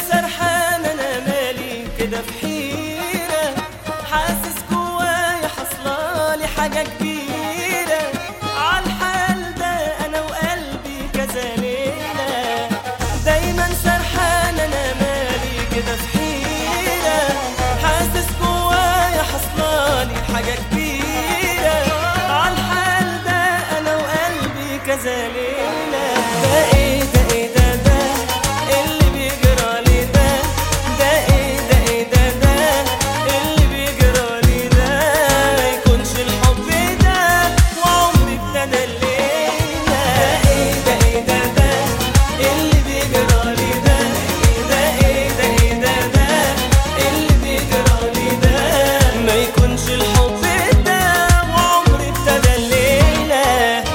سرحان انا مالي كده في حيرة حاسس جوايا حصلالي حاجة كبيرة عالحال ده انا وقلبي كذا ليلة دايما سرحان انا مالي كده في حيرة حاسس جوايا حصلالي حاجة كبيرة عالحال ده انا وقلبي كذا ليلة ده ايه ده ايه ده ده اللي بيجرالي ده ده ايه ده ايه ده ده اللي بيجرالي ده ما يكونش الحب ده وعمري ابتدى الليلة ده ايه ده ايه ده ده اللي بيجرالي ده ده ايه ده ايه ده ده اللي بيجرالي ده ما يكونش الحب ده وعمري ابتدى الليلة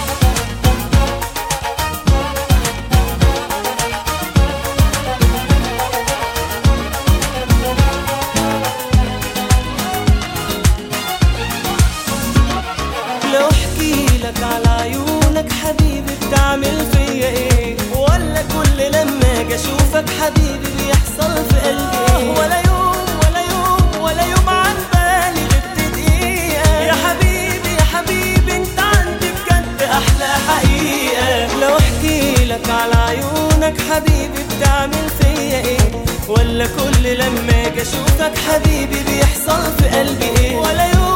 لو احكي لك على عيونك حبيبي بتعمل فيا ايه ولا كل لما اجي اشوفك حبيبي بيحصل في قلبي ايه ولا يوم ولا يوم ولا يوم عن بالي غبت دقيقة يا حبيبي يا حبيبي انت عندي بجد احلى حقيقة لو احكي لك على عيونك حبيبي بتعمل فيا ايه ولا كل لما اجي اشوفك حبيبي بيحصل في قلبي ايه ولا يوم